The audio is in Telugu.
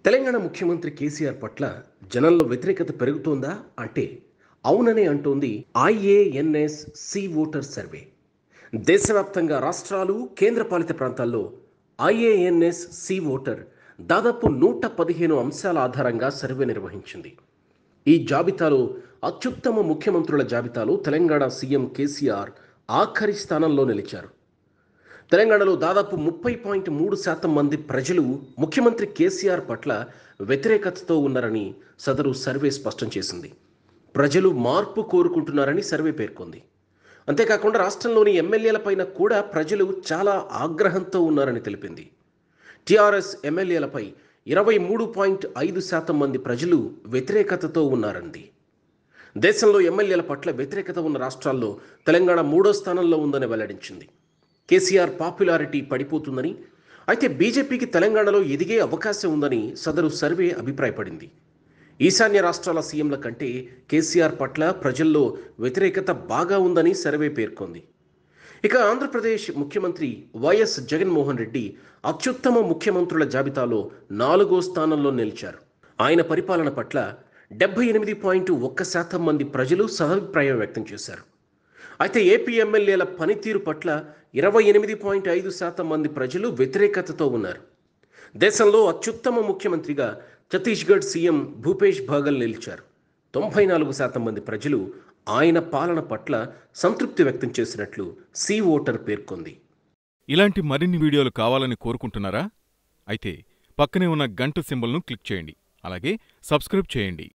తెలంగాణ ముఖ్యమంత్రి కేసీఆర్ పట్ల జనంలో వ్యతిరేకత పెరుగుతోందా అంటే అవుననే అంటోంది ఐఏఎన్ఎస్ సి ఓటర్ సర్వే దేశవ్యాప్తంగా రాష్ట్రాలు కేంద్రపాలిత ప్రాంతాల్లో ఐఏఎన్ఎస్ సి ఓటర్ దాదాపు నూట పదిహేను అంశాల ఆధారంగా సర్వే నిర్వహించింది ఈ జాబితాలో అత్యుత్తమ ముఖ్యమంత్రుల జాబితాలో తెలంగాణ సీఎం కేసీఆర్ ఆఖరి స్థానంలో నిలిచారు తెలంగాణలో దాదాపు ముప్పై పాయింట్ మూడు శాతం మంది ప్రజలు ముఖ్యమంత్రి కేసీఆర్ పట్ల వ్యతిరేకతతో ఉన్నారని సదరు సర్వే స్పష్టం చేసింది ప్రజలు మార్పు కోరుకుంటున్నారని సర్వే పేర్కొంది అంతేకాకుండా రాష్ట్రంలోని ఎమ్మెల్యేలపైన కూడా ప్రజలు చాలా ఆగ్రహంతో ఉన్నారని తెలిపింది టీఆర్ఎస్ ఎమ్మెల్యేలపై ఇరవై మూడు పాయింట్ ఐదు శాతం మంది ప్రజలు వ్యతిరేకతతో ఉన్నారంది దేశంలో ఎమ్మెల్యేల పట్ల వ్యతిరేకత ఉన్న రాష్ట్రాల్లో తెలంగాణ మూడో స్థానంలో ఉందని వెల్లడించింది కేసీఆర్ పాపులారిటీ పడిపోతుందని అయితే బీజేపీకి తెలంగాణలో ఎదిగే అవకాశం ఉందని సదరు సర్వే అభిప్రాయపడింది ఈశాన్య రాష్ట్రాల సీఎంల కంటే కేసీఆర్ పట్ల ప్రజల్లో వ్యతిరేకత బాగా ఉందని సర్వే పేర్కొంది ఇక ఆంధ్రప్రదేశ్ ముఖ్యమంత్రి వైఎస్ జగన్మోహన్ రెడ్డి అత్యుత్తమ ముఖ్యమంత్రుల జాబితాలో నాలుగో స్థానంలో నిలిచారు ఆయన పరిపాలన పట్ల డెబ్బై ఎనిమిది పాయింట్ ఒక్క శాతం మంది ప్రజలు సహాభిప్రాయం వ్యక్తం చేశారు అయితే ఏపీ ఎమ్మెల్యేల పనితీరు పట్ల ఇరవై ఎనిమిది పాయింట్ ఐదు శాతం మంది ప్రజలు వ్యతిరేకతతో ఉన్నారు దేశంలో అత్యుత్తమ ముఖ్యమంత్రిగా ఛత్తీస్గఢ్ సీఎం భూపేష్ బాగల్ నిలిచారు తొంభై నాలుగు శాతం మంది ప్రజలు ఆయన పాలన పట్ల సంతృప్తి వ్యక్తం చేసినట్లు సి ఓటర్ పేర్కొంది ఇలాంటి మరిన్ని వీడియోలు కావాలని కోరుకుంటున్నారా అయితే పక్కనే ఉన్న గంట సింబల్ను క్లిక్ చేయండి అలాగే సబ్స్క్రైబ్ చేయండి